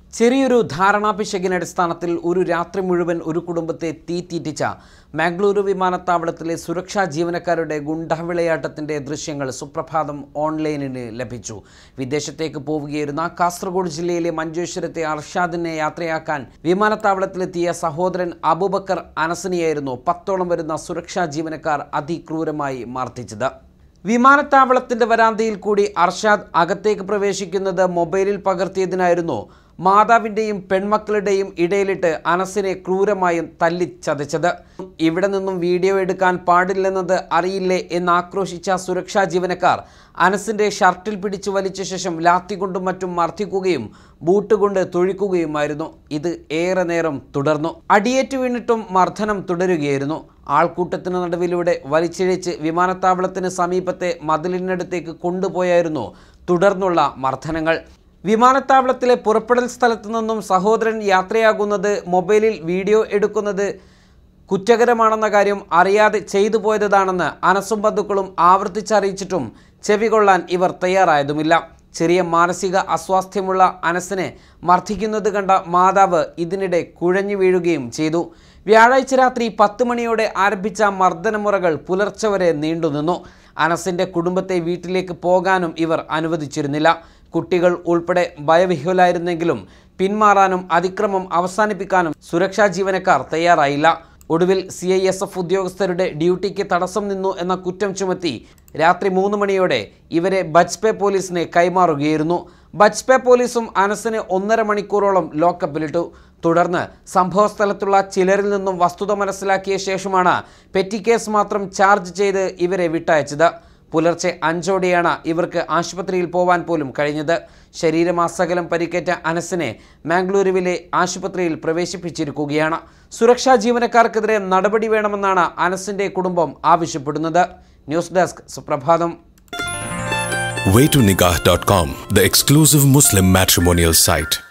ചെറിയൊരു ധാരണാപിശകിന്റെ അടിസ്ഥാനത്തിൽ ഒരു രാത്രി മുഴുവൻ ഒരു കുടുംബത്തെ തീറ്റീറ്റിച്ച മാംഗ്ലൂരു വിമാനത്താവളത്തിലെ സുരക്ഷാ ജീവനക്കാരുടെ ഗുണ്ടാവിളയാട്ടത്തിന്റെ ദൃശ്യങ്ങൾ സുപ്രഭാതം ഓൺലൈനിന് ലഭിച്ചു വിദേശത്തേക്ക് പോവുകയായിരുന്ന കാസർഗോഡ് ജില്ലയിലെ മഞ്ചേശ്വരത്തെ അർഷാദിനെ യാത്രയാക്കാൻ വിമാനത്താവളത്തിലെത്തിയ സഹോദരൻ അബൂബക്കർ അനസനെയായിരുന്നു പത്തോളം വരുന്ന സുരക്ഷാ ജീവനക്കാർ അതിക്രൂരമായി മർദ്ദിച്ചത് വിമാനത്താവളത്തിന്റെ വരാന്തയിൽ കൂടി അർഷാദ് അകത്തേക്ക് പ്രവേശിക്കുന്നത് മൊബൈലിൽ പകർത്തിയതിനായിരുന്നു മാതാവിൻ്റെയും പെൺമക്കളുടെയും ഇടയിലിട്ട് അനസിനെ ക്രൂരമായും തല്ലിച്ചതച്ചത് ഇവിടെ നിന്നും വീഡിയോ എടുക്കാൻ പാടില്ലെന്നത് അറിയില്ലേ എന്നാക്രോശിച്ച സുരക്ഷാ ജീവനക്കാർ അനസിന്റെ ഷർട്ടിൽ പിടിച്ചു വലിച്ച ശേഷം ലാത്തി കൊണ്ടും മറ്റും മർദ്ദിക്കുകയും ബൂട്ട് കൊണ്ട് തൊഴിക്കുകയുമായിരുന്നു ഇത് ഏറെ നേരം തുടർന്നു അടിയേറ്റു വീണിട്ടും മർദ്ദനം തുടരുകയായിരുന്നു ആൾക്കൂട്ടത്തിന് നടുവിലൂടെ വലിച്ചിഴച്ച് വിമാനത്താവളത്തിന് സമീപത്തെ മതിലിനടുത്തേക്ക് കൊണ്ടുപോയായിരുന്നു തുടർന്നുള്ള മർദ്ദനങ്ങൾ വിമാനത്താവളത്തിലെ പുറപ്പെടൽ സ്ഥലത്തു നിന്നും സഹോദരൻ യാത്രയാകുന്നത് മൊബൈലിൽ വീഡിയോ എടുക്കുന്നത് കുറ്റകരമാണെന്ന കാര്യം അറിയാതെ ചെയ്തു പോയതാണെന്ന് അനസും ബന്ധുക്കളും ആവർത്തിച്ചറിയിച്ചിട്ടും ചെവികൊള്ളാൻ ഇവർ തയ്യാറായതുമില്ല ചെറിയ മാനസിക അസ്വാസ്ഥ്യമുള്ള അനസിനെ മർദ്ദിക്കുന്നത് കണ്ട മാതാവ് ഇതിനിടെ കുഴഞ്ഞു വീഴുകയും ചെയ്തു വ്യാഴാഴ്ച രാത്രി പത്ത് മണിയോടെ ആരംഭിച്ച മർദ്ദനമുറകൾ പുലർച്ചെ വരെ നീണ്ടുനിന്നു അനസിന്റെ കുടുംബത്തെ വീട്ടിലേക്ക് പോകാനും ഇവർ അനുവദിച്ചിരുന്നില്ല കുട്ടികൾ ഉൾപ്പെടെ ഭയവിഹ്വലായിരുന്നെങ്കിലും പിന്മാറാനും അതിക്രമം അവസാനിപ്പിക്കാനും സുരക്ഷാ ജീവനക്കാർ തയ്യാറായില്ല ഒടുവിൽ സി ഐ എസ് എഫ് ഉദ്യോഗസ്ഥരുടെ ഡ്യൂട്ടിക്ക് തടസ്സം നിന്നു എന്ന കുറ്റം ചുമത്തി രാത്രി മൂന്ന് മണിയോടെ ഇവരെ ബജ്പെ പോലീസിനെ കൈമാറുകയായിരുന്നു ബജ്പെ പോലീസും അനസിന് ഒന്നര മണിക്കൂറോളം ലോക്കപ്പിലിട്ടു തുടർന്ന് സംഭവസ്ഥലത്തുള്ള ചിലരിൽ നിന്നും വസ്തുത മനസ്സിലാക്കിയ ശേഷമാണ് പെറ്റി കേസ് മാത്രം ചാർജ് ചെയ്ത് ഇവരെ വിട്ടയച്ചത് പുലർച്ചെ അഞ്ചോടെയാണ് ഇവർക്ക് ആശുപത്രിയിൽ പോവാൻ പോലും കഴിഞ്ഞത് ശരീരമാസകലം പരിക്കേറ്റ അനസിനെ മാംഗ്ലൂരുവിലെ ആശുപത്രിയിൽ പ്രവേശിപ്പിച്ചിരിക്കുകയാണ് സുരക്ഷാ ജീവനക്കാർക്കെതിരെ നടപടി വേണമെന്നാണ് അനസിന്റെ കുടുംബം ആവശ്യപ്പെടുന്നത് ന്യൂസ് ഡെസ്ക് സുപ്രഭാതം waytonikah.com, the exclusive Muslim matrimonial site.